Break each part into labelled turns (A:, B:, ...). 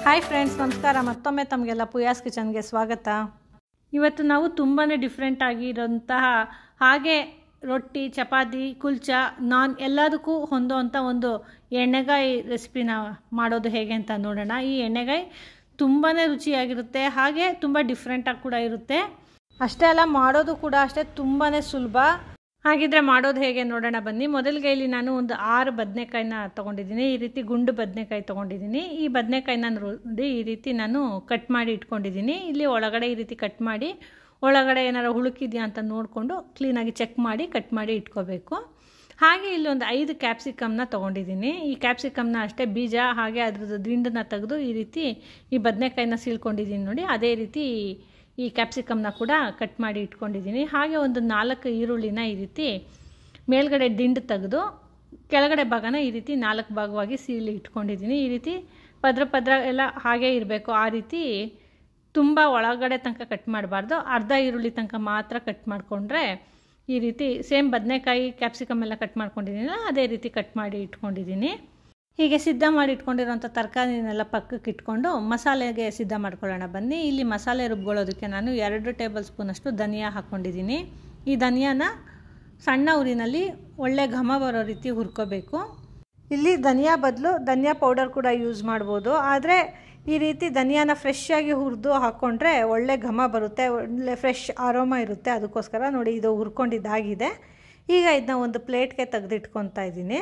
A: hi friends ನಮಸ್ಕಾರ ಮತ್ತೊಮ್ಮೆ ತಮಗೆಲ್ಲ ಪುಯಾಸ್ ಕಿಚನ್ಗೆ ಸ್ವಾಗತ ಇವತ್ತು ನಾವು ತುಂಬಾ ಡಿಫ್ರೆಂಟ್ ಆಗಿರೋಂತಹ ಹಾಗೆ ರೊಟ್ಟಿ ಚಪಾತಿ ಕುಲ್ಚ ನಾನ್ ಎಲ್ಲದಕ್ಕೂ ಹೊಂದೋವಂಥ ಒಂದು ಎಣ್ಣೆಗಾಯಿ ರೆಸಿಪಿನ ಮಾಡೋದು ಹೇಗೆ ಅಂತ ನೋಡೋಣ ಈ ಎಣ್ಣೆಗಾಯಿ ತುಂಬಾ ರುಚಿಯಾಗಿರುತ್ತೆ ಹಾಗೆ ತುಂಬ ಡಿಫ್ರೆಂಟಾಗಿ ಕೂಡ ಇರುತ್ತೆ ಅಷ್ಟೇ ಅಲ್ಲ ಮಾಡೋದು ಕೂಡ ಅಷ್ಟೇ ತುಂಬಾ ಸುಲಭ ಹಾಗಿದ್ರೆ ಮಾಡೋದು ಹೇಗೆ ನೋಡೋಣ ಬನ್ನಿ ಮೊದಲಿಗೆ ಇಲ್ಲಿ ನಾನು ಒಂದು ಆರು ಬದನೆಕಾಯಿನ ತೊಗೊಂಡಿದ್ದೀನಿ ಈ ರೀತಿ ಗುಂಡು ಬದನೆಕಾಯಿ ತೊಗೊಂಡಿದ್ದೀನಿ ಈ ಬದನೆಕಾಯಿನ ನೋಡಿ ಈ ರೀತಿ ನಾನು ಕಟ್ ಮಾಡಿ ಇಟ್ಕೊಂಡಿದ್ದೀನಿ ಇಲ್ಲಿ ಒಳಗಡೆ ಈ ರೀತಿ ಕಟ್ ಮಾಡಿ ಒಳಗಡೆ ಏನಾರು ಹುಳುಕಿದೆಯಾ ಅಂತ ನೋಡಿಕೊಂಡು ಕ್ಲೀನಾಗಿ ಚೆಕ್ ಮಾಡಿ ಕಟ್ ಮಾಡಿ ಇಟ್ಕೋಬೇಕು ಹಾಗೆ ಇಲ್ಲಿ ಒಂದು ಐದು ಕ್ಯಾಪ್ಸಿಕಮ್ನ ತೊಗೊಂಡಿದ್ದೀನಿ ಈ ಕ್ಯಾಪ್ಸಿಕಮ್ನ ಅಷ್ಟೇ ಬೀಜ ಹಾಗೆ ಅದ್ರದ್ದು ದಿಂಡನ್ನ ತೆಗೆದು ಈ ರೀತಿ ಈ ಬದನೆಕಾಯಿನ ಸೀಳ್ಕೊಂಡಿದ್ದೀನಿ ನೋಡಿ ಅದೇ ರೀತಿ ಈ ಕ್ಯಾಪ್ಸಿಕಮ್ನ ಕೂಡ ಕಟ್ ಮಾಡಿ ಇಟ್ಕೊಂಡಿದ್ದೀನಿ ಹಾಗೆ ಒಂದು ನಾಲ್ಕು ಈರುಳ್ಳಿನ ಈ ರೀತಿ ಮೇಲ್ಗಡೆ ದಿಂಡು ತೆಗೆದು ಕೆಳಗಡೆ ಭಾಗನ ಈ ರೀತಿ ನಾಲ್ಕು ಭಾಗವಾಗಿ ಸೀಳಿ ಇಟ್ಕೊಂಡಿದ್ದೀನಿ ಈ ರೀತಿ ಪದ್ರ ಪದ್ರ ಎಲ್ಲ ಹಾಗೇ ಇರಬೇಕು ಆ ರೀತಿ ತುಂಬ ಒಳಗಡೆ ತನಕ ಕಟ್ ಮಾಡಬಾರ್ದು ಅರ್ಧ ಈರುಳ್ಳಿ ತನಕ ಮಾತ್ರ ಕಟ್ ಮಾಡಿಕೊಂಡ್ರೆ ಈ ರೀತಿ ಸೇಮ್ ಬದನೆಕಾಯಿ ಕ್ಯಾಪ್ಸಿಕಮ್ ಎಲ್ಲ ಕಟ್ ಮಾಡ್ಕೊಂಡಿದ್ದೀನಲ್ಲ ಅದೇ ರೀತಿ ಕಟ್ ಮಾಡಿ ಇಟ್ಕೊಂಡಿದ್ದೀನಿ ಹೀಗೆ ಸಿದ್ಧ ಮಾಡಿ ಇಟ್ಕೊಂಡಿರೋಂಥ ತರಕಾರಿನೆಲ್ಲ ಪಕ್ಕಕ್ಕೆ ಇಟ್ಕೊಂಡು ಮಸಾಲೆಗೆ ಸಿದ್ಧ ಮಾಡ್ಕೊಳ್ಳೋಣ ಬನ್ನಿ ಇಲ್ಲಿ ಮಸಾಲೆ ರುಬ್ಕೊಳ್ಳೋದಕ್ಕೆ ನಾನು ಎರಡು ಟೇಬಲ್ ಸ್ಪೂನಷ್ಟು ಧನಿಯಾ ಹಾಕ್ಕೊಂಡಿದ್ದೀನಿ ಈ ಧನಿಯಾನ ಸಣ್ಣ ಉರಿನಲ್ಲಿ ಒಳ್ಳೆ ಘಮ ಬರೋ ರೀತಿ ಹುರ್ಕೋಬೇಕು ಇಲ್ಲಿ ಧನಿಯಾ ಬದಲು ಧನಿಯಾ ಪೌಡರ್ ಕೂಡ ಯೂಸ್ ಮಾಡ್ಬೋದು ಆದರೆ ಈ ರೀತಿ ಧನಿಯಾನ ಫ್ರೆಶ್ ಆಗಿ ಹುರಿದು ಹಾಕ್ಕೊಂಡ್ರೆ ಒಳ್ಳೆ ಘಮ ಬರುತ್ತೆ ಒಳ್ಳೆ ಫ್ರೆಶ್ ಆರೋಮ ಇರುತ್ತೆ ಅದಕ್ಕೋಸ್ಕರ ನೋಡಿ ಇದು ಹುರ್ಕೊಂಡಿದ್ದಾಗಿದೆ ಈಗ ಇದನ್ನ ಒಂದು ಪ್ಲೇಟ್ಗೆ ತೆಗೆದಿಟ್ಕೊತಾ ಇದ್ದೀನಿ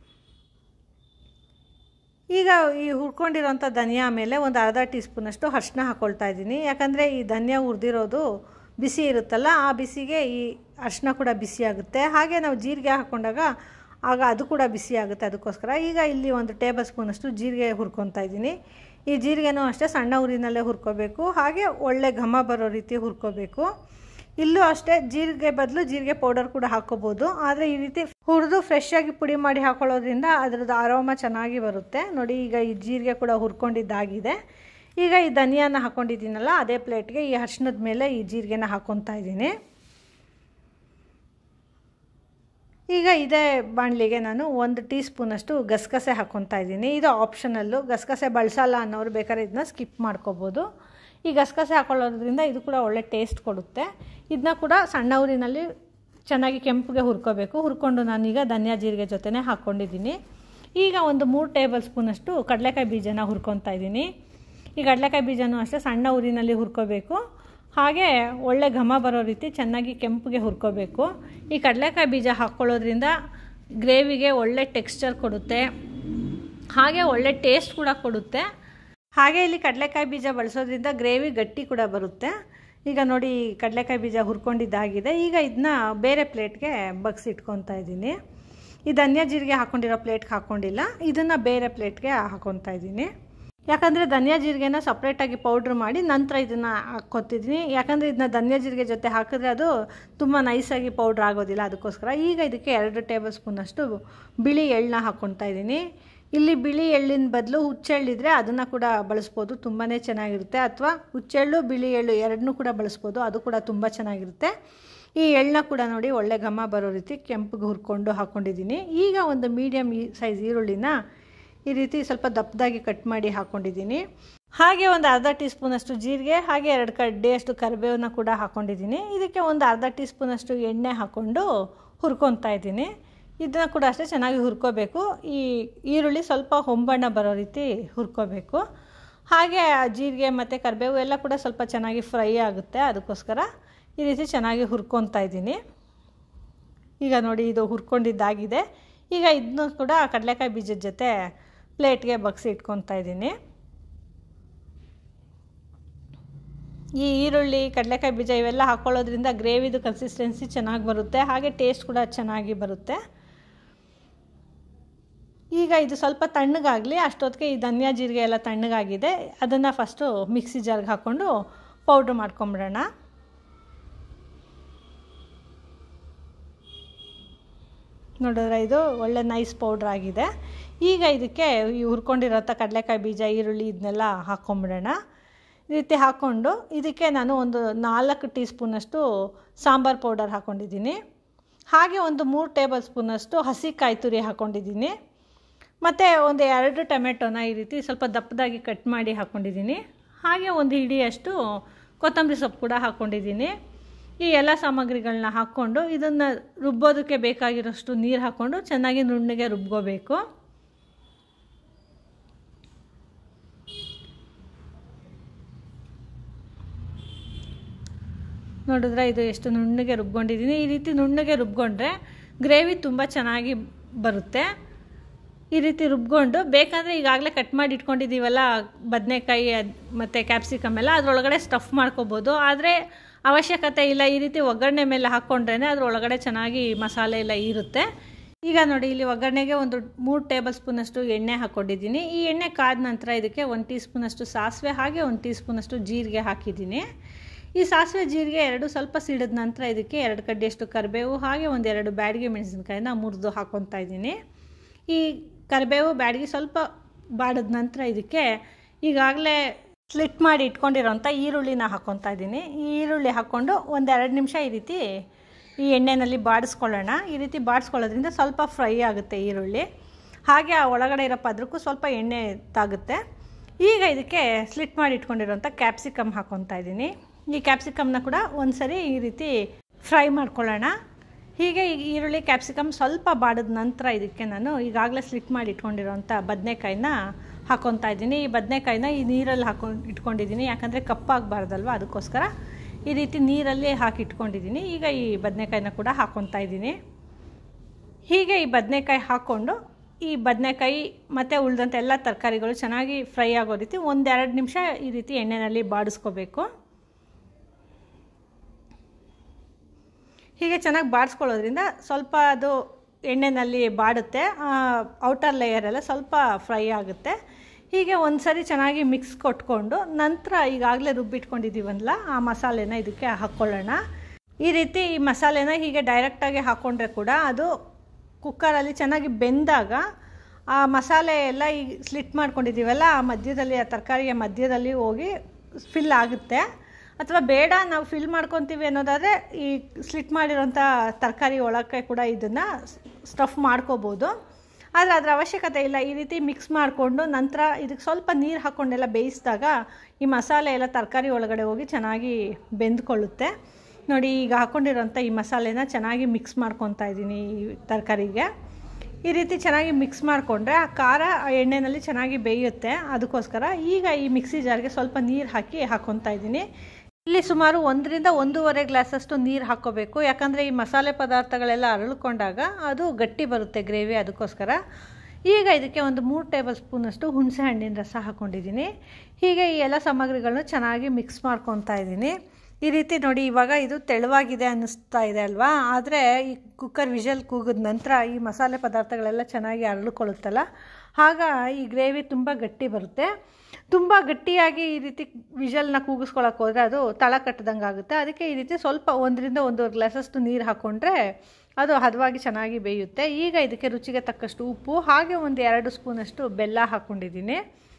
A: ಈಗ ಈ ಹುರ್ಕೊಂಡಿರೋಂಥ ಧನಿಯಾ ಮೇಲೆ ಒಂದು ಅರ್ಧ ಟೀ ಸ್ಪೂನಷ್ಟು ಅರ್ಶಿನ ಹಾಕ್ಕೊಳ್ತಾ ಇದ್ದೀನಿ ಯಾಕಂದರೆ ಈ ಧನಿಯಾ ಹುರಿದಿರೋದು ಬಿಸಿ ಇರುತ್ತಲ್ಲ ಆ ಬಿಸಿಗೆ ಈ ಅರ್ಶಿನ ಕೂಡ ಬಿಸಿ ಆಗುತ್ತೆ ಹಾಗೆ ನಾವು ಜೀರಿಗೆ ಹಾಕ್ಕೊಂಡಾಗ ಆಗ ಅದು ಕೂಡ ಬಿಸಿ ಆಗುತ್ತೆ ಅದಕ್ಕೋಸ್ಕರ ಈಗ ಇಲ್ಲಿ ಒಂದು ಟೇಬಲ್ ಸ್ಪೂನಷ್ಟು ಜೀರಿಗೆ ಹುರ್ಕೊತಾ ಇದ್ದೀನಿ ಈ ಜೀರಿಗೆನೂ ಅಷ್ಟೇ ಸಣ್ಣ ಉರಿನಲ್ಲೇ ಹುರ್ಕೋಬೇಕು ಹಾಗೆ ಒಳ್ಳೆ ಘಮ ಬರೋ ರೀತಿ ಹುರ್ಕೋಬೇಕು ಇಲ್ಲೂ ಅಷ್ಟೇ ಜೀರಿಗೆ ಬದಲು ಜೀರಿಗೆ ಪೌಡರ್ ಕೂಡ ಹಾಕೋಬೋದು ಆದರೆ ಈ ರೀತಿ ಹುರಿದು ಫ್ರೆಶ್ ಆಗಿ ಪುಡಿ ಮಾಡಿ ಹಾಕೊಳ್ಳೋದ್ರಿಂದ ಅದರದ್ದು ಆರೋಮ ಚೆನ್ನಾಗಿ ಬರುತ್ತೆ ನೋಡಿ ಈಗ ಈ ಜೀರಿಗೆ ಕೂಡ ಹುರ್ಕೊಂಡಿದ್ದಾಗಿದೆ ಈಗ ಈ ಧನಿಯಾನ ಹಾಕ್ಕೊಂಡಿದ್ದೀನಲ್ಲ ಅದೇ ಪ್ಲೇಟ್ಗೆ ಈ ಅರ್ಶಿನದ ಮೇಲೆ ಈ ಜೀರಿಗೆನ ಹಾಕ್ಕೊತಾ ಇದ್ದೀನಿ ಈಗ ಇದೇ ಬಾಣಲಿಗೆ ನಾನು ಒಂದು ಟೀ ಸ್ಪೂನಷ್ಟು ಗಸಗಸೆ ಹಾಕ್ಕೊತಾ ಇದ್ದೀನಿ ಇದು ಆಪ್ಷನಲ್ಲು ಗಸಗಸೆ ಬಳಸಲ್ಲ ಅನ್ನೋರು ಬೇಕಾದ್ರೆ ಇದನ್ನ ಸ್ಕಿಪ್ ಮಾಡ್ಕೋಬೋದು ಈ ಗಸಗಸೆ ಹಾಕೊಳ್ಳೋದ್ರಿಂದ ಇದು ಕೂಡ ಒಳ್ಳೆ ಟೇಸ್ಟ್ ಕೊಡುತ್ತೆ ಇದನ್ನ ಕೂಡ ಸಣ್ಣ ಊರಿನಲ್ಲಿ ಚೆನ್ನಾಗಿ ಕೆಂಪಿಗೆ ಹುರ್ಕೋಬೇಕು ಹುರ್ಕೊಂಡು ನಾನೀಗ ಧನಿಯಾ ಜೀರಿಗೆ ಜೊತೆನೇ ಹಾಕ್ಕೊಂಡಿದ್ದೀನಿ ಈಗ ಒಂದು ಮೂರು ಟೇಬಲ್ ಸ್ಪೂನಷ್ಟು ಕಡಲೆಕಾಯಿ ಬೀಜನ ಹುರ್ಕೊತಾ ಇದ್ದೀನಿ ಈ ಕಡಲೆಕಾಯಿ ಬೀಜನೂ ಅಷ್ಟೇ ಸಣ್ಣ ಊರಿನಲ್ಲಿ ಹುರ್ಕೋಬೇಕು ಹಾಗೆ ಒಳ್ಳೆ ಘಮ ಬರೋ ರೀತಿ ಚೆನ್ನಾಗಿ ಕೆಂಪಿಗೆ ಹುರ್ಕೋಬೇಕು ಈ ಕಡಲೆಕಾಯಿ ಬೀಜ ಹಾಕ್ಕೊಳ್ಳೋದ್ರಿಂದ ಗ್ರೇವಿಗೆ ಒಳ್ಳೆ ಟೆಕ್ಸ್ಚರ್ ಕೊಡುತ್ತೆ ಹಾಗೆ ಒಳ್ಳೆ ಟೇಸ್ಟ್ ಕೂಡ ಕೊಡುತ್ತೆ ಹಾಗೆ ಇಲ್ಲಿ ಕಡಲೆಕಾಯಿ ಬೀಜ ಬಳಸೋದ್ರಿಂದ ಗ್ರೇವಿ ಗಟ್ಟಿ ಕೂಡ ಬರುತ್ತೆ ಈಗ ನೋಡಿ ಕಡಲೆಕಾಯಿ ಬೀಜ ಹುರ್ಕೊಂಡಿದ್ದಾಗಿದೆ ಈಗ ಇದನ್ನ ಬೇರೆ ಪ್ಲೇಟ್ಗೆ ಬಗ್ಸಿ ಇಟ್ಕೊತಾ ಇದ್ದೀನಿ ಈ ಧನಿಯಾ ಜೀರಿಗೆ ಹಾಕ್ಕೊಂಡಿರೋ ಪ್ಲೇಟ್ಗೆ ಹಾಕ್ಕೊಂಡಿಲ್ಲ ಇದನ್ನು ಬೇರೆ ಪ್ಲೇಟ್ಗೆ ಹಾಕ್ಕೊತಾ ಇದ್ದೀನಿ ಯಾಕಂದರೆ ಧನಿಯಾ ಜೀರಿಗೆನ ಸಪ್ರೇಟಾಗಿ ಪೌಡ್ರ್ ಮಾಡಿ ನಂತರ ಇದನ್ನು ಹಾಕ್ಕೊತಿದ್ದೀನಿ ಯಾಕಂದರೆ ಇದನ್ನ ಧನಿಯಾ ಜೀರಿಗೆ ಜೊತೆ ಹಾಕಿದ್ರೆ ಅದು ತುಂಬ ನೈಸಾಗಿ ಪೌಡ್ರ್ ಆಗೋದಿಲ್ಲ ಅದಕ್ಕೋಸ್ಕರ ಈಗ ಇದಕ್ಕೆ ಎರಡು ಟೇಬಲ್ ಸ್ಪೂನಷ್ಟು ಬಿಳಿ ಎಳ್ಳನ್ನ ಹಾಕ್ಕೊತಾ ಇದ್ದೀನಿ ಇಲ್ಲಿ ಬಿಳಿ ಎಳ್ಳಿನ ಬದಲು ಹುಚ್ಚೆಳ್ಳಿದ್ರೆ ಅದನ್ನು ಕೂಡ ಬಳಸ್ಬೋದು ತುಂಬಾ ಚೆನ್ನಾಗಿರುತ್ತೆ ಅಥವಾ ಹುಚ್ಚೆಳ್ಳು ಬಿಳಿ ಎಳ್ಳು ಎರಡನ್ನೂ ಕೂಡ ಬಳಸ್ಬೋದು ಅದು ಕೂಡ ತುಂಬ ಚೆನ್ನಾಗಿರುತ್ತೆ ಈ ಎಳ್ಳನ್ನ ಕೂಡ ನೋಡಿ ಒಳ್ಳೆ ಘಮ ಬರೋ ರೀತಿ ಕೆಂಪಿಗೆ ಹುರ್ಕೊಂಡು ಹಾಕ್ಕೊಂಡಿದ್ದೀನಿ ಈಗ ಒಂದು ಮೀಡಿಯಮ್ ಸೈಜ್ ಈರುಳ್ಳಿನ ಈ ರೀತಿ ಸ್ವಲ್ಪ ದಪ್ಪದಾಗಿ ಕಟ್ ಮಾಡಿ ಹಾಕ್ಕೊಂಡಿದ್ದೀನಿ ಹಾಗೆ ಒಂದು ಅರ್ಧ ಟೀ ಸ್ಪೂನಷ್ಟು ಜೀರಿಗೆ ಹಾಗೆ ಎರಡು ಕಡ್ಡೆಯಷ್ಟು ಕರಿಬೇವನ್ನ ಕೂಡ ಹಾಕ್ಕೊಂಡಿದ್ದೀನಿ ಇದಕ್ಕೆ ಒಂದು ಅರ್ಧ ಟೀ ಸ್ಪೂನಷ್ಟು ಎಣ್ಣೆ ಹಾಕ್ಕೊಂಡು ಹುರ್ಕೊತಾ ಇದ್ದೀನಿ ಇದನ್ನ ಕೂಡ ಅಷ್ಟೇ ಚೆನ್ನಾಗಿ ಹುರ್ಕೋಬೇಕು ಈ ಈರುಳ್ಳಿ ಸ್ವಲ್ಪ ಹೊಂಬಣ್ಣ ಬರೋ ರೀತಿ ಹುರ್ಕೋಬೇಕು ಹಾಗೆ ಜೀರಿಗೆ ಮತ್ತು ಕರಿಬೇವು ಎಲ್ಲ ಕೂಡ ಸ್ವಲ್ಪ ಚೆನ್ನಾಗಿ ಫ್ರೈ ಆಗುತ್ತೆ ಅದಕ್ಕೋಸ್ಕರ ಈ ರೀತಿ ಚೆನ್ನಾಗಿ ಹುರ್ಕೊತಾ ಇದ್ದೀನಿ ಈಗ ನೋಡಿ ಇದು ಹುರ್ಕೊಂಡಿದ್ದಾಗಿದೆ ಈಗ ಇದನ್ನು ಕೂಡ ಕಡಲೆಕಾಯಿ ಬೀಜದ ಜೊತೆ ಪ್ಲೇಟ್ಗೆ ಬಗ್ಸಿ ಇಟ್ಕೊತಾ ಇದ್ದೀನಿ ಈ ಈರುಳ್ಳಿ ಕಡಲೆಕಾಯಿ ಬೀಜ ಇವೆಲ್ಲ ಹಾಕ್ಕೊಳ್ಳೋದ್ರಿಂದ ಗ್ರೇವಿದು ಕನ್ಸಿಸ್ಟೆನ್ಸಿ ಚೆನ್ನಾಗಿ ಬರುತ್ತೆ ಹಾಗೆ ಟೇಸ್ಟ್ ಕೂಡ ಚೆನ್ನಾಗಿ ಬರುತ್ತೆ ಈಗ ಇದು ಸ್ವಲ್ಪ ತಣ್ಣಗಾಗಲಿ ಅಷ್ಟೊತ್ತಿಗೆ ಈ ಧನಿಯಾ ಜೀರಿಗೆ ಎಲ್ಲ ತಣ್ಣಗಾಗಿದೆ ಅದನ್ನು ಫಸ್ಟು ಮಿಕ್ಸಿ ಜಾರ್ಗೆ ಹಾಕ್ಕೊಂಡು ಪೌಡ್ರ್ ಮಾಡ್ಕೊಂಬಿಡೋಣ ನೋಡಿದ್ರೆ ಇದು ಒಳ್ಳೆ ನೈಸ್ ಪೌಡ್ರ್ ಆಗಿದೆ ಈಗ ಇದಕ್ಕೆ ಈ ಹುರ್ಕೊಂಡಿರೋಂಥ ಕಡಲೆಕಾಯಿ ಬೀಜ ಈರುಳ್ಳಿ ಇದನ್ನೆಲ್ಲ ಹಾಕ್ಕೊಂಬಿಡೋಣ ಈ ರೀತಿ ಹಾಕ್ಕೊಂಡು ಇದಕ್ಕೆ ನಾನು ಒಂದು ನಾಲ್ಕು ಟೀ ಸ್ಪೂನಷ್ಟು ಸಾಂಬಾರು ಪೌಡರ್ ಹಾಕ್ಕೊಂಡಿದ್ದೀನಿ ಹಾಗೆ ಒಂದು ಮೂರು ಟೇಬಲ್ ಸ್ಪೂನಷ್ಟು ಹಸಿ ಕಾಯಿ ತುರಿ ಹಾಕ್ಕೊಂಡಿದ್ದೀನಿ ಮತ್ತು ಒಂದು ಎರಡು ಟೊಮೆಟೊನ ಈ ರೀತಿ ಸ್ವಲ್ಪ ದಪ್ಪದಾಗಿ ಕಟ್ ಮಾಡಿ ಹಾಕ್ಕೊಂಡಿದ್ದೀನಿ ಹಾಗೆ ಒಂದು ಹಿಡಿಯಷ್ಟು ಕೊತ್ತಂಬರಿ ಸೊಪ್ಪು ಕೂಡ ಹಾಕ್ಕೊಂಡಿದ್ದೀನಿ ಈ ಎಲ್ಲ ಸಾಮಗ್ರಿಗಳನ್ನ ಹಾಕ್ಕೊಂಡು ಇದನ್ನು ರುಬ್ಬೋದಕ್ಕೆ ಬೇಕಾಗಿರೋಷ್ಟು ನೀರು ಹಾಕ್ಕೊಂಡು ಚೆನ್ನಾಗಿ ನುಣ್ಣಗೆ ರುಬ್ಕೋಬೇಕು ನೋಡಿದ್ರೆ ಇದು ಎಷ್ಟು ನುಣ್ಣಗೆ ರುಬ್ಕೊಂಡಿದ್ದೀನಿ ಈ ರೀತಿ ನುಣ್ಣಗೆ ರುಬ್ಕೊಂಡ್ರೆ ಗ್ರೇವಿ ತುಂಬ ಚೆನ್ನಾಗಿ ಬರುತ್ತೆ ಈ ರೀತಿ ರುಬ್ಕೊಂಡು ಬೇಕಾದರೆ ಈಗಾಗಲೇ ಕಟ್ ಮಾಡಿ ಇಟ್ಕೊಂಡಿದ್ದೀವಲ್ಲ ಬದನೆಕಾಯಿ ಮತ್ತು ಕ್ಯಾಪ್ಸಿಕಮ್ ಎಲ್ಲ ಅದರೊಳಗಡೆ ಸ್ಟಫ್ ಮಾಡ್ಕೋಬೋದು ಆದರೆ ಅವಶ್ಯಕತೆ ಇಲ್ಲ ಈ ರೀತಿ ಒಗ್ಗರಣೆ ಮೇಲೆ ಹಾಕ್ಕೊಂಡ್ರೇ ಅದರೊಳಗಡೆ ಚೆನ್ನಾಗಿ ಮಸಾಲೆ ಎಲ್ಲ ಇರುತ್ತೆ ಈಗ ನೋಡಿ ಇಲ್ಲಿ ಒಗ್ಗರಣೆಗೆ ಒಂದು ಮೂರು ಟೇಬಲ್ ಸ್ಪೂನಷ್ಟು ಎಣ್ಣೆ ಹಾಕ್ಕೊಂಡಿದ್ದೀನಿ ಈ ಎಣ್ಣೆ ಕಾದ ನಂತರ ಇದಕ್ಕೆ ಒಂದು ಟೀ ಸ್ಪೂನಷ್ಟು ಸಾಸಿವೆ ಹಾಗೆ ಒಂದು ಟೀ ಸ್ಪೂನಷ್ಟು ಜೀರಿಗೆ ಹಾಕಿದ್ದೀನಿ ಈ ಸಾಸಿವೆ ಜೀರಿಗೆ ಎರಡು ಸ್ವಲ್ಪ ಸಿಡಿದ ನಂತರ ಇದಕ್ಕೆ ಎರಡು ಕಡ್ಡಿಯಷ್ಟು ಕರಿಬೇವು ಹಾಗೆ ಒಂದು ಎರಡು ಬ್ಯಾಡಿಗೆ ಮೆಣಸಿನ್ಕಾಯಿನ ಮುರಿದು ಹಾಕ್ಕೊತಾ ಇದ್ದೀನಿ ಈ ಕರಿಬೇವು ಬ್ಯಾಡಿಗೆ ಸ್ವಲ್ಪ ಬಾಡಿದ ನಂತರ ಇದಕ್ಕೆ ಈಗಾಗಲೇ ಸ್ಲಿಟ್ ಮಾಡಿ ಇಟ್ಕೊಂಡಿರೋಂಥ ಈರುಳ್ಳಿನ ಹಾಕ್ಕೊತಾ ಇದ್ದೀನಿ ಈ ಈರುಳ್ಳಿ ಹಾಕ್ಕೊಂಡು ಒಂದು ಎರಡು ನಿಮಿಷ ಈ ರೀತಿ ಈ ಎಣ್ಣೆಯಲ್ಲಿ ಬಾಡಿಸ್ಕೊಳ್ಳೋಣ ಈ ರೀತಿ ಬಾಡಿಸ್ಕೊಳ್ಳೋದ್ರಿಂದ ಸ್ವಲ್ಪ ಫ್ರೈ ಆಗುತ್ತೆ ಈರುಳ್ಳಿ ಹಾಗೆ ಆ ಒಳಗಡೆ ಇರೋ ಪದ್ರಕ್ಕೂ ಸ್ವಲ್ಪ ಎಣ್ಣೆ ತಾಗುತ್ತೆ ಈಗ ಇದಕ್ಕೆ ಸ್ಲಿಟ್ ಮಾಡಿ ಇಟ್ಕೊಂಡಿರೋಂಥ ಕ್ಯಾಪ್ಸಿಕಮ್ ಹಾಕ್ಕೊತಾ ಇದ್ದೀನಿ ಈ ಕ್ಯಾಪ್ಸಿಕಮ್ನ ಕೂಡ ಒಂದು ಸರಿ ಈ ರೀತಿ ಫ್ರೈ ಮಾಡ್ಕೊಳ್ಳೋಣ ಹೀಗೆ ಈ ಈರುಳ್ಳಿ ಕ್ಯಾಪ್ಸಿಕಮ್ ಸ್ವಲ್ಪ ಬಾಡಿದ ನಂತರ ಇದಕ್ಕೆ ನಾನು ಈಗಾಗಲೇ ಸ್ಲಿಟ್ ಮಾಡಿ ಇಟ್ಕೊಂಡಿರೋಂಥ ಬದನೆಕಾಯಿನ ಹಾಕ್ಕೊತಾ ಇದ್ದೀನಿ ಈ ಬದನೆಕಾಯಿನ ಈ ನೀರಲ್ಲಿ ಹಾಕೊಂಡು ಇಟ್ಕೊಂಡಿದ್ದೀನಿ ಯಾಕಂದರೆ ಕಪ್ಪಾಗಬಾರ್ದಲ್ವ ಅದಕ್ಕೋಸ್ಕರ ಈ ರೀತಿ ನೀರಲ್ಲಿ ಹಾಕಿ ಇಟ್ಕೊಂಡಿದ್ದೀನಿ ಈಗ ಈ ಬದನೆಕಾಯಿನ ಕೂಡ ಹಾಕ್ಕೊತಾ ಇದ್ದೀನಿ ಹೀಗೆ ಈ ಬದನೆಕಾಯಿ ಹಾಕ್ಕೊಂಡು ಈ ಬದನೆಕಾಯಿ ಮತ್ತು ಉಳಿದಂಥ ಎಲ್ಲ ತರಕಾರಿಗಳು ಚೆನ್ನಾಗಿ ಫ್ರೈ ಆಗೋ ರೀತಿ ಒಂದೆರಡು ನಿಮಿಷ ಈ ರೀತಿ ಎಣ್ಣೆಯಲ್ಲಿ ಬಾಡಿಸ್ಕೋಬೇಕು ಹೀಗೆ ಚೆನ್ನಾಗಿ ಬಾಡಿಸ್ಕೊಳ್ಳೋದ್ರಿಂದ ಸ್ವಲ್ಪ ಅದು ಎಣ್ಣೆಯಲ್ಲಿ ಬಾಡುತ್ತೆ ಔಟರ್ ಲೇಯರ್ ಎಲ್ಲ ಸ್ವಲ್ಪ ಫ್ರೈ ಆಗುತ್ತೆ ಹೀಗೆ ಒಂದು ಸರಿ ಚೆನ್ನಾಗಿ ಮಿಕ್ಸ್ ಕೊಟ್ಕೊಂಡು ನಂತರ ಈಗಾಗಲೇ ರುಬ್ಬಿಟ್ಕೊಂಡಿದ್ದೀವಲ್ಲ ಆ ಮಸಾಲೆನ ಇದಕ್ಕೆ ಹಾಕ್ಕೊಳ್ಳೋಣ ಈ ರೀತಿ ಈ ಮಸಾಲೆನ ಹೀಗೆ ಡೈರೆಕ್ಟಾಗಿ ಹಾಕ್ಕೊಂಡ್ರೆ ಕೂಡ ಅದು ಕುಕ್ಕರಲ್ಲಿ ಚೆನ್ನಾಗಿ ಬೆಂದಾಗ ಆ ಮಸಾಲೆ ಎಲ್ಲ ಈ ಸ್ಲಿಟ್ ಮಾಡ್ಕೊಂಡಿದ್ದೀವಲ್ಲ ಆ ಮಧ್ಯದಲ್ಲಿ ಆ ತರಕಾರಿಯ ಮಧ್ಯದಲ್ಲಿ ಹೋಗಿ ಫಿಲ್ ಆಗುತ್ತೆ ಅಥವಾ ಬೇಡ ನಾವು ಫಿಲ್ ಮಾಡ್ಕೊತೀವಿ ಅನ್ನೋದಾದರೆ ಈ ಸ್ಲಿಟ್ ಮಾಡಿರೋಂಥ ತರಕಾರಿ ಒಳಕ್ಕೆ ಕೂಡ ಇದನ್ನು ಸ್ಟಫ್ ಮಾಡ್ಕೋಬೋದು ಆದರೆ ಅದರ ಅವಶ್ಯಕತೆ ಇಲ್ಲ ಈ ರೀತಿ ಮಿಕ್ಸ್ ಮಾಡಿಕೊಂಡು ನಂತರ ಇದಕ್ಕೆ ಸ್ವಲ್ಪ ನೀರು ಹಾಕ್ಕೊಂಡೆಲ್ಲ ಬೇಯಿಸಿದಾಗ ಈ ಮಸಾಲೆ ಎಲ್ಲ ತರಕಾರಿ ಒಳಗಡೆ ಹೋಗಿ ಚೆನ್ನಾಗಿ ಬೆಂದ್ಕೊಳ್ಳುತ್ತೆ ನೋಡಿ ಈಗ ಹಾಕ್ಕೊಂಡಿರೋಂಥ ಈ ಮಸಾಲೆನ ಚೆನ್ನಾಗಿ ಮಿಕ್ಸ್ ಮಾಡ್ಕೊತಾ ಇದ್ದೀನಿ ಈ ತರಕಾರಿಗೆ ಈ ರೀತಿ ಚೆನ್ನಾಗಿ ಮಿಕ್ಸ್ ಮಾಡಿಕೊಂಡ್ರೆ ಆ ಖಾರ ಆ ಎಣ್ಣೆಯಲ್ಲಿ ಚೆನ್ನಾಗಿ ಬೇಯುತ್ತೆ ಅದಕ್ಕೋಸ್ಕರ ಈಗ ಈ ಮಿಕ್ಸಿ ಜಾರ್ಗೆ ಸ್ವಲ್ಪ ನೀರು ಹಾಕಿ ಹಾಕ್ಕೊತಾ ಇದ್ದೀನಿ ಇಲ್ಲಿ ಸುಮಾರು ಒಂದರಿಂದ ಒಂದೂವರೆ ಗ್ಲಾಸಷ್ಟು ನೀರು ಹಾಕ್ಕೋಬೇಕು ಯಾಕಂದರೆ ಈ ಮಸಾಲೆ ಪದಾರ್ಥಗಳೆಲ್ಲ ಅರಳ್ಕೊಂಡಾಗ ಅದು ಗಟ್ಟಿ ಬರುತ್ತೆ ಗ್ರೇವಿ ಅದಕ್ಕೋಸ್ಕರ ಈಗ ಇದಕ್ಕೆ ಒಂದು ಮೂರು ಟೇಬಲ್ ಸ್ಪೂನಷ್ಟು ಹುಣಸೆ ಹಣ್ಣಿನ ರಸ ಹಾಕ್ಕೊಂಡಿದ್ದೀನಿ ಹೀಗೆ ಈ ಎಲ್ಲ ಸಾಮಗ್ರಿಗಳನ್ನ ಚೆನ್ನಾಗಿ ಮಿಕ್ಸ್ ಮಾಡ್ಕೊತಾ ಇದ್ದೀನಿ ಈ ರೀತಿ ನೋಡಿ ಇವಾಗ ಇದು ತೆಳುವಾಗಿದೆ ಅನ್ನಿಸ್ತಾ ಇದೆ ಅಲ್ವಾ ಆದರೆ ಈ ಕುಕ್ಕರ್ ವಿಷಲ್ ಕೂಗಿದ ನಂತರ ಈ ಮಸಾಲೆ ಪದಾರ್ಥಗಳೆಲ್ಲ ಚೆನ್ನಾಗಿ ಅರಳ್ಕೊಳ್ಳುತ್ತಲ್ಲ ಆಗ ಈ ಗ್ರೇವಿ ತುಂಬ ಗಟ್ಟಿ ಬರುತ್ತೆ ತುಂಬ ಗಟ್ಟಿಯಾಗಿ ಈ ರೀತಿ ವಿಷಲ್ನ ಕೂಗಿಸ್ಕೊಳಕ್ಕೆ ಹೋದರೆ ಅದು ತಳ ಕಟ್ಟದಂಗೆ ಆಗುತ್ತೆ ಅದಕ್ಕೆ ಈ ರೀತಿ ಸ್ವಲ್ಪ ಒಂದರಿಂದ ಒಂದೂವರೆ ಗ್ಲಾಸಷ್ಟು ನೀರು ಹಾಕ್ಕೊಂಡ್ರೆ ಅದು ಹದವಾಗಿ ಚೆನ್ನಾಗಿ ಬೇಯುತ್ತೆ ಈಗ ಇದಕ್ಕೆ ರುಚಿಗೆ ತಕ್ಕಷ್ಟು ಉಪ್ಪು ಹಾಗೆ ಒಂದು ಎರಡು ಸ್ಪೂನಷ್ಟು ಬೆಲ್ಲ ಹಾಕ್ಕೊಂಡಿದ್ದೀನಿ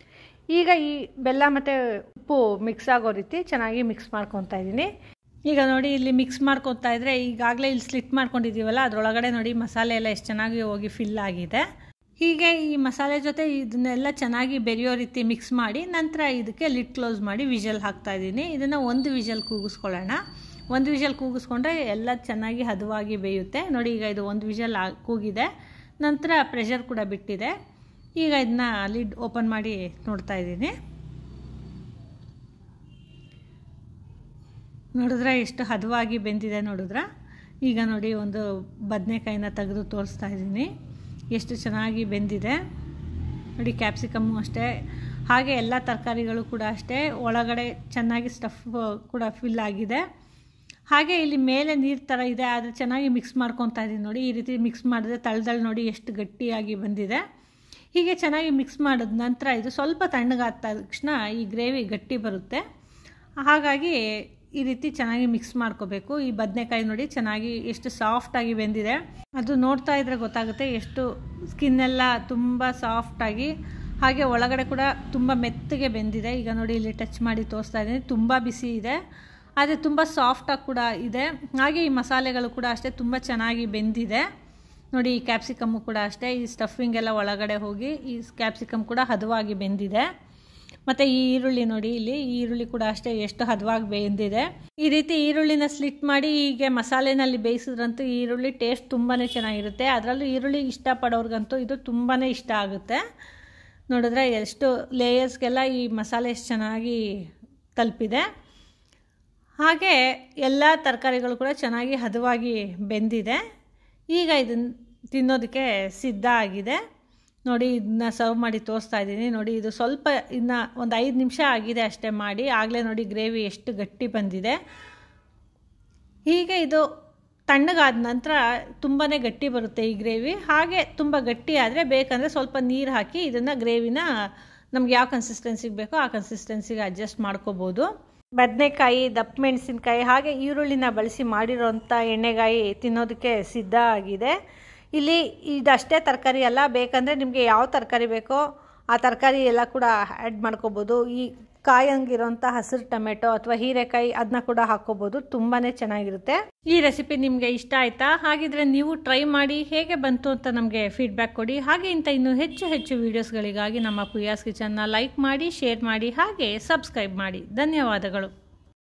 A: ಈಗ ಈ ಬೆಲ್ಲ ಮತ್ತು ಉಪ್ಪು ಮಿಕ್ಸ್ ಆಗೋ ರೀತಿ ಚೆನ್ನಾಗಿ ಮಿಕ್ಸ್ ಮಾಡ್ಕೊತಾ ಇದ್ದೀನಿ ಈಗ ನೋಡಿ ಇಲ್ಲಿ ಮಿಕ್ಸ್ ಮಾಡ್ಕೊತಾ ಇದ್ದರೆ ಈಗಾಗಲೇ ಇಲ್ಲಿ ಸ್ಲಿಟ್ ಮಾಡ್ಕೊಂಡಿದ್ದೀವಲ್ಲ ಅದರೊಳಗಡೆ ನೋಡಿ ಮಸಾಲೆ ಎಲ್ಲ ಎಷ್ಟು ಚೆನ್ನಾಗಿ ಹೋಗಿ ಫಿಲ್ ಆಗಿದೆ ಹೀಗೆ ಈ ಮಸಾಲೆ ಜೊತೆ ಇದನ್ನೆಲ್ಲ ಚೆನ್ನಾಗಿ ಬೆರೆಯೋ ರೀತಿ ಮಿಕ್ಸ್ ಮಾಡಿ ನಂತರ ಇದಕ್ಕೆ ಲಿಡ್ ಕ್ಲೋಸ್ ಮಾಡಿ ವಿಷಲ್ ಹಾಕ್ತಾ ಇದ್ದೀನಿ ಇದನ್ನು ಒಂದು ವಿಷಲ್ ಕೂಗಿಸ್ಕೊಳ್ಳೋಣ ಒಂದು ವಿಷಲ್ ಕೂಗಿಸ್ಕೊಂಡ್ರೆ ಎಲ್ಲ ಚೆನ್ನಾಗಿ ಹದವಾಗಿ ಬೇಯುತ್ತೆ ನೋಡಿ ಈಗ ಇದು ಒಂದು ವಿಷಲ್ ಕೂಗಿದೆ ನಂತರ ಪ್ರೆಷರ್ ಕೂಡ ಬಿಟ್ಟಿದೆ ಈಗ ಇದನ್ನ ಲಿಡ್ ಓಪನ್ ಮಾಡಿ ನೋಡ್ತಾ ಇದ್ದೀನಿ ನೋಡಿದ್ರೆ ಎಷ್ಟು ಹದವಾಗಿ ಬೆಂದಿದೆ ನೋಡಿದ್ರೆ ಈಗ ನೋಡಿ ಒಂದು ಬದನೆಕಾಯಿನ ತೆಗೆದು ತೋರಿಸ್ತಾ ಇದ್ದೀನಿ ಎಷ್ಟು ಚೆನ್ನಾಗಿ ಬೆಂದಿದೆ ನೋಡಿ ಕ್ಯಾಪ್ಸಿಕಮ್ಮು ಅಷ್ಟೇ ಹಾಗೆ ಎಲ್ಲ ತರಕಾರಿಗಳು ಕೂಡ ಅಷ್ಟೇ ಒಳಗಡೆ ಚೆನ್ನಾಗಿ ಸ್ಟಫ್ ಕೂಡ ಫಿಲ್ ಆಗಿದೆ ಹಾಗೆ ಇಲ್ಲಿ ಮೇಲೆ ನೀರು ಥರ ಇದೆ ಆದರೆ ಚೆನ್ನಾಗಿ ಮಿಕ್ಸ್ ಮಾಡ್ಕೊತಾ ಇದ್ದೀನಿ ನೋಡಿ ಈ ರೀತಿ ಮಿಕ್ಸ್ ಮಾಡಿದ್ರೆ ತಳದಲ್ಲಿ ನೋಡಿ ಎಷ್ಟು ಗಟ್ಟಿಯಾಗಿ ಬಂದಿದೆ ಹೀಗೆ ಚೆನ್ನಾಗಿ ಮಿಕ್ಸ್ ಮಾಡಿದ ನಂತರ ಇದು ಸ್ವಲ್ಪ ತಣ್ಣಗಾದ ತಕ್ಷಣ ಈ ಗ್ರೇವಿ ಗಟ್ಟಿ ಬರುತ್ತೆ ಹಾಗಾಗಿ ಈ ರೀತಿ ಚೆನ್ನಾಗಿ ಮಿಕ್ಸ್ ಮಾಡ್ಕೋಬೇಕು ಈ ಬದನೆಕಾಯಿ ನೋಡಿ ಚೆನ್ನಾಗಿ ಎಷ್ಟು ಸಾಫ್ಟಾಗಿ ಬೆಂದಿದೆ ಅದು ನೋಡ್ತಾ ಇದ್ರೆ ಗೊತ್ತಾಗುತ್ತೆ ಎಷ್ಟು ಸ್ಕಿನ್ನೆಲ್ಲ ತುಂಬ ಸಾಫ್ಟಾಗಿ ಹಾಗೆ ಒಳಗಡೆ ಕೂಡ ತುಂಬ ಮೆತ್ತಗೆ ಬೆಂದಿದೆ ಈಗ ನೋಡಿ ಇಲ್ಲಿ ಟಚ್ ಮಾಡಿ ತೋರಿಸ್ತಾ ಇದ್ದೀನಿ ತುಂಬ ಬಿಸಿ ಇದೆ ಆದರೆ ತುಂಬ ಸಾಫ್ಟಾಗಿ ಕೂಡ ಇದೆ ಹಾಗೆ ಈ ಮಸಾಲೆಗಳು ಕೂಡ ಅಷ್ಟೇ ತುಂಬ ಚೆನ್ನಾಗಿ ಬೆಂದಿದೆ ನೋಡಿ ಈ ಕ್ಯಾಪ್ಸಿಕಮ್ಮು ಕೂಡ ಅಷ್ಟೇ ಈ ಸ್ಟಫಿಂಗ್ ಎಲ್ಲ ಒಳಗಡೆ ಹೋಗಿ ಈ ಕ್ಯಾಪ್ಸಿಕಮ್ ಕೂಡ ಹದವಾಗಿ ಬೆಂದಿದೆ ಮತ್ತು ಈ ಈರುಳ್ಳಿ ನೋಡಿ ಇಲ್ಲಿ ಈ ಈರುಳ್ಳಿ ಕೂಡ ಅಷ್ಟೇ ಎಷ್ಟು ಹದವಾಗಿ ಬೆಂದಿದೆ ಈ ರೀತಿ ಈರುಳ್ಳಿನ ಸ್ಲಿಟ್ ಮಾಡಿ ಹೀಗೆ ಮಸಾಲೆನಲ್ಲಿ ಬೇಯಿಸಿದ್ರಂತೂ ಈ ಈರುಳ್ಳಿ ಟೇಸ್ಟ್ ತುಂಬಾ ಚೆನ್ನಾಗಿರುತ್ತೆ ಅದರಲ್ಲೂ ಈರುಳ್ಳಿ ಇಷ್ಟಪಡೋರ್ಗಂತೂ ಇದು ತುಂಬಾ ಇಷ್ಟ ಆಗುತ್ತೆ ನೋಡಿದ್ರೆ ಎಷ್ಟು ಲೇಯರ್ಸ್ಗೆಲ್ಲ ಈ ಮಸಾಲೆ ಎಷ್ಟು ಚೆನ್ನಾಗಿ ತಲುಪಿದೆ ಹಾಗೆ ಎಲ್ಲ ತರಕಾರಿಗಳು ಕೂಡ ಚೆನ್ನಾಗಿ ಹದವಾಗಿ ಬೆಂದಿದೆ ಈಗ ಇದನ್ನು ತಿನ್ನೋದಕ್ಕೆ ಸಿದ್ಧ ಆಗಿದೆ ನೋಡಿ ಇದನ್ನ ಸರ್ವ್ ಮಾಡಿ ತೋರಿಸ್ತಾ ಇದ್ದೀನಿ ನೋಡಿ ಇದು ಸ್ವಲ್ಪ ಇನ್ನು ಒಂದು ಐದು ನಿಮಿಷ ಆಗಿದೆ ಅಷ್ಟೇ ಮಾಡಿ ಆಗಲೇ ನೋಡಿ ಗ್ರೇವಿ ಎಷ್ಟು ಗಟ್ಟಿ ಬಂದಿದೆ ಹೀಗೆ ಇದು ತಣ್ಣಗಾದ ನಂತರ ತುಂಬಾ ಗಟ್ಟಿ ಬರುತ್ತೆ ಈ ಗ್ರೇವಿ ಹಾಗೆ ತುಂಬ ಗಟ್ಟಿ ಆದರೆ ಬೇಕಂದರೆ ಸ್ವಲ್ಪ ನೀರು ಹಾಕಿ ಇದನ್ನು ಗ್ರೇವಿನ ನಮ್ಗೆ ಯಾವ ಕನ್ಸಿಸ್ಟೆನ್ಸಿಗೆ ಬೇಕೋ ಆ ಕನ್ಸಿಸ್ಟೆನ್ಸಿಗೆ ಅಡ್ಜಸ್ಟ್ ಮಾಡ್ಕೋಬೋದು ಬದನೆಕಾಯಿ ದಪ್ಪ ಮೆಣಸಿನ್ಕಾಯಿ ಹಾಗೆ ಈರುಳ್ಳಿನ ಬಳಸಿ ಮಾಡಿರೋಂಥ ಎಣ್ಣೆಗಾಯಿ ತಿನ್ನೋದಕ್ಕೆ ಸಿದ್ಧ ಆಗಿದೆ ಇಲ್ಲಿ ಇದಷ್ಟೇ ತರಕಾರಿ ಅಲ್ಲ ಬೇಕಂದರೆ ನಿಮಗೆ ಯಾವ ತರಕಾರಿ ಬೇಕೋ ಆ ತರಕಾರಿ ಎಲ್ಲ ಕೂಡ ಆ್ಯಡ್ ಮಾಡ್ಕೋಬೋದು ಈ ಕಾಯಂಗಿರೋಂಥ ಹಸಿರು ಟೊಮೆಟೊ ಅಥವಾ ಹೀರೆಕಾಯಿ ಅದನ್ನ ಕೂಡ ಹಾಕ್ಕೋಬೋದು ತುಂಬಾ ಚೆನ್ನಾಗಿರುತ್ತೆ ಈ ರೆಸಿಪಿ ನಿಮಗೆ ಇಷ್ಟ ಆಯಿತಾ ಹಾಗಿದ್ರೆ ನೀವು ಟ್ರೈ ಮಾಡಿ ಹೇಗೆ ಬಂತು ಅಂತ ನಮಗೆ ಫೀಡ್ಬ್ಯಾಕ್ ಕೊಡಿ ಹಾಗೆ ಇಂಥ ಇನ್ನೂ ಹೆಚ್ಚು ಹೆಚ್ಚು ವೀಡಿಯೋಸ್ಗಳಿಗಾಗಿ ನಮ್ಮ ಪುಯಾಸ್ ಕಿಚನ್ನ ಲೈಕ್ ಮಾಡಿ ಶೇರ್ ಮಾಡಿ ಹಾಗೆ ಸಬ್ಸ್ಕ್ರೈಬ್ ಮಾಡಿ ಧನ್ಯವಾದಗಳು